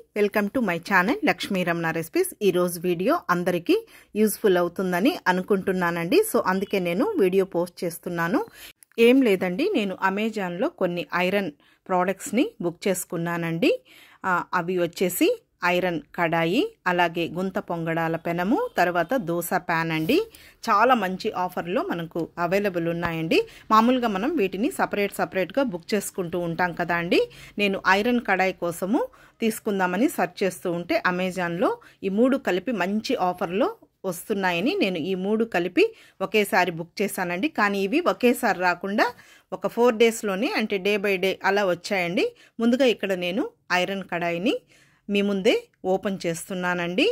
welcome to my channel Lakshmi Ramana recipes ఈరోజు video అందరికీ useful అవుతుందని అనుకుంటున్నానండి సో అందుకే నేను వీడియో పోస్ట్ చేస్తున్నాను ఏం లేదండి నేను అమెజాన్లో కొన్ని ఐరన్ ప్రోడక్ట్స్ని బుక్ చేసుకున్నానండి ఆ, అవి వచ్చేసి ఐరన్ కడాయి అలాగే గుంత పొంగడాల పెనము తర్వాత దోశ ప్యాన్ అండి చాలా మంచి ఆఫర్లో మనకు అవైలబుల్ ఉన్నాయండి మామూలుగా మనం వీటిని సపరేట్ సపరేట్గా బుక్ చేసుకుంటూ ఉంటాం కదా అండి నేను ఐరన్ కడాయి కోసము తీసుకుందామని సెర్చ్ చేస్తూ ఉంటే అమెజాన్లో ఈ మూడు కలిపి మంచి ఆఫర్లో వస్తున్నాయని నేను ఈ మూడు కలిపి ఒకేసారి బుక్ చేశానండి కానీ ఇవి ఒకేసారి రాకుండా ఒక ఫోర్ డేస్లోనే అంటే డే బై డే అలా వచ్చాయండి ముందుగా ఇక్కడ నేను ఐరన్ కడాయిని మీ ముందే ఓపెన్ చేస్తున్నానండి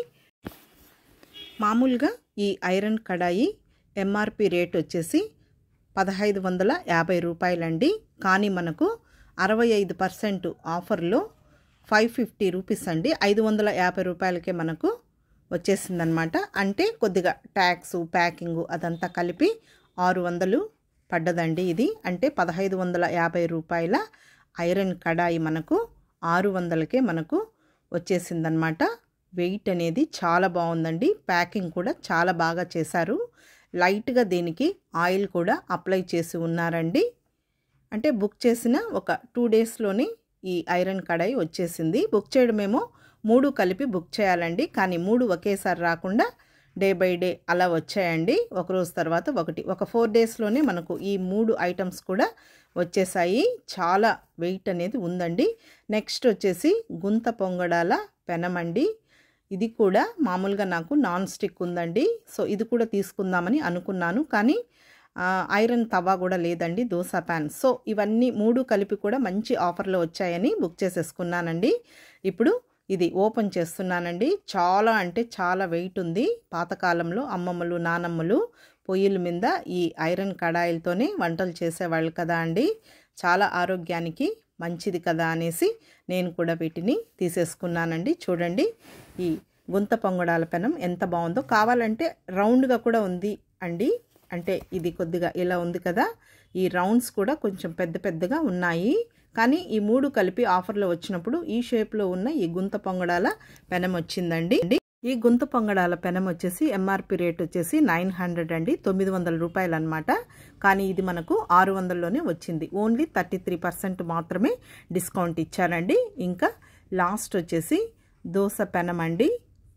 మామూలుగా ఈ ఐరన్ కడాయి ఎంఆర్పి రేట్ వచ్చేసి పదహైదు వందల యాభై రూపాయలండి కానీ మనకు అరవై ఐదు పర్సెంట్ ఆఫర్లో ఫైవ్ ఫిఫ్టీ రూపీస్ అండి ఐదు వందల యాభై రూపాయలకే మనకు వచ్చేసిందనమాట అంటే కొద్దిగా ట్యాక్స్ ప్యాకింగు అదంతా కలిపి ఆరు వందలు పడ్డదండి ఇది అంటే పదహైదు వందల యాభై రూపాయల ఐరన్ కడాయి మనకు ఆరు వందలకే మనకు వచ్చేసిందనమాట వెయిట్ అనేది చాలా బాగుందండి ప్యాకింగ్ కూడా చాలా బాగా చేశారు లైట్గా దీనికి ఆయిల్ కూడా అప్లై చేసి ఉన్నారండి అంటే బుక్ చేసిన ఒక టూ డేస్లోనే ఈ ఐరన్ కడాయి వచ్చేసింది బుక్ చేయడమేమో మూడు కలిపి బుక్ చేయాలండి కానీ మూడు ఒకేసారి రాకుండా డే బై డే అలా వచ్చాయండి ఒక రోజు తర్వాత ఒకటి ఒక ఫోర్ డేస్లోనే మనకు ఈ మూడు ఐటమ్స్ కూడా వచ్చేసాయి చాలా వెయిట్ అనేది ఉందండి నెక్స్ట్ వచ్చేసి గుంత పొంగడాల పెనమండి ఇది కూడా మామూలుగా నాకు నాన్ స్టిక్ ఉందండి సో ఇది కూడా తీసుకుందామని అనుకున్నాను కానీ ఐరన్ తవా కూడా లేదండి దోశ ప్యాన్ సో ఇవన్నీ మూడు కలిపి కూడా మంచి ఆఫర్లో వచ్చాయని బుక్ చేసేసుకున్నానండి ఇప్పుడు ఇది ఓపెన్ చేస్తున్నానండి చాలా అంటే చాలా వెయిట్ ఉంది పాతకాలంలో అమ్మమ్మలు నానమ్మలు పొయ్యిల మీద ఈ ఐరన్ కడాయిలతోనే వంటలు చేసేవాళ్ళు కదా అండి చాలా ఆరోగ్యానికి మంచిది కదా అనేసి నేను కూడా వీటిని తీసేసుకున్నానండి చూడండి ఈ గుంత పొంగడాల పెనం ఎంత బాగుందో కావాలంటే రౌండ్గా కూడా ఉంది అండి అంటే ఇది కొద్దిగా ఇలా ఉంది కదా ఈ రౌండ్స్ కూడా కొంచెం పెద్ద పెద్దగా ఉన్నాయి కానీ ఈ మూడు కలిపి ఆఫర్లో వచ్చినప్పుడు ఈ షేప్లో ఉన్న ఈ గుంత పొంగడాల పెనం వచ్చిందండి ఈ గుంత పొంగడాల పెనం వచ్చేసి ఎంఆర్పి రేట్ వచ్చేసి నైన్ హండ్రెడ్ అండి తొమ్మిది వందల రూపాయలు అనమాట కానీ ఇది మనకు ఆరు వందల్లోనే వచ్చింది ఓన్లీ థర్టీ త్రీ పర్సెంట్ మాత్రమే డిస్కౌంట్ ఇచ్చారండి ఇంకా లాస్ట్ వచ్చేసి దోశ పెనం అండి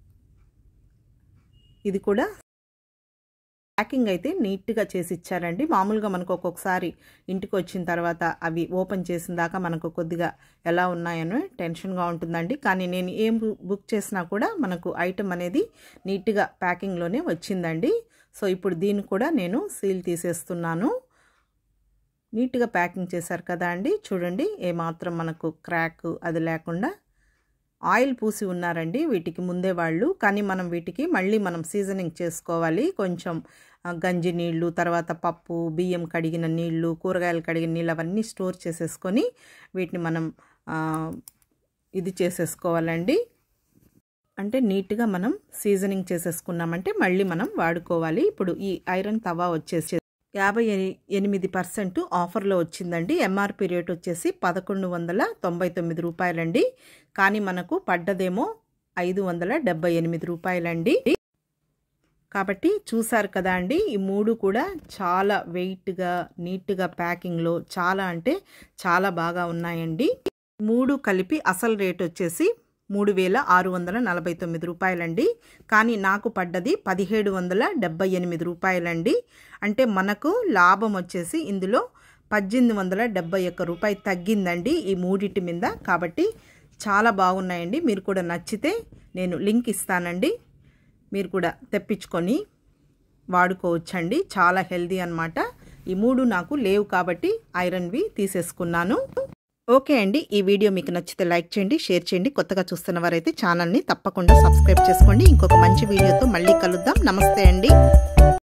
ఇది కూడా ప్యాకింగ్ అయితే నీట్గా చేసి ఇచ్చారండి మామూలుగా మనకు ఒక్కొక్కసారి ఇంటికి వచ్చిన తర్వాత అవి ఓపెన్ చేసిన దాకా మనకు కొద్దిగా ఎలా ఉన్నాయనో టెన్షన్గా ఉంటుందండి కానీ నేను ఏం బుక్ చేసినా కూడా మనకు ఐటమ్ అనేది నీట్గా ప్యాకింగ్లోనే వచ్చిందండి సో ఇప్పుడు దీన్ని కూడా నేను సీల్ తీసేస్తున్నాను నీట్గా ప్యాకింగ్ చేశారు కదా అండి చూడండి ఏమాత్రం మనకు క్రాక్ అది లేకుండా ఆయిల్ పూసి ఉన్నారండి వీటికి ముందే వాళ్ళు కానీ మనం వీటికి మళ్ళీ మనం సీజనింగ్ చేసుకోవాలి కొంచెం గంజి నీళ్ళు తర్వాత పప్పు బియ్యం కడిగిన నీళ్ళు కూరగాయలు కడిగిన నీళ్ళు అవన్నీ స్టోర్ చేసేసుకొని వీటిని మనం ఇది చేసేసుకోవాలండి అంటే నీట్గా మనం సీజనింగ్ చేసేసుకున్నామంటే మళ్ళీ మనం వాడుకోవాలి ఇప్పుడు ఈ ఐరన్ తవా వచ్చేసి యాభై ఎనిమిది పర్సెంట్ ఆఫర్లో వచ్చిందండి ఎంఆర్పి రేట్ వచ్చేసి పదకొండు వందల తొంభై తొమ్మిది రూపాయలండి కానీ మనకు పడ్డదేమో ఐదు వందల డెబ్బై ఎనిమిది రూపాయలండి కాబట్టి చూసారు కదా అండి ఈ మూడు కూడా చాలా వెయిట్గా నీట్గా ప్యాకింగ్లో చాలా అంటే చాలా బాగా ఉన్నాయండి మూడు కలిపి అసలు రేట్ వచ్చేసి మూడు వేల ఆరు వందల నలభై తొమ్మిది రూపాయలండి కానీ నాకు పడ్డది పదిహేడు వందల డెబ్బై ఎనిమిది రూపాయలండి అంటే మనకు లాభం వచ్చేసి ఇందులో పద్దెనిమిది వందల డెబ్బై ఒక్క రూపాయి తగ్గిందండి ఈ మూడింటి మీద కాబట్టి చాలా బాగున్నాయండి మీరు కూడా నచ్చితే నేను లింక్ ఇస్తానండి మీరు కూడా తెప్పించుకొని వాడుకోవచ్చండి చాలా హెల్దీ అనమాట ఈ మూడు నాకు లేవు కాబట్టి ఐరన్వి తీసేసుకున్నాను ఓకే అండి ఈ వీడియో మీకు నచ్చితే లైక్ చేయండి షేర్ చేయండి కొత్తగా చూస్తున్న వారైతే ఛానల్ని తప్పకుండా సబ్స్క్రైబ్ చేసుకోండి ఇంకొక మంచి వీడియోతో మళ్ళీ కలుద్దాం నమస్తే అండి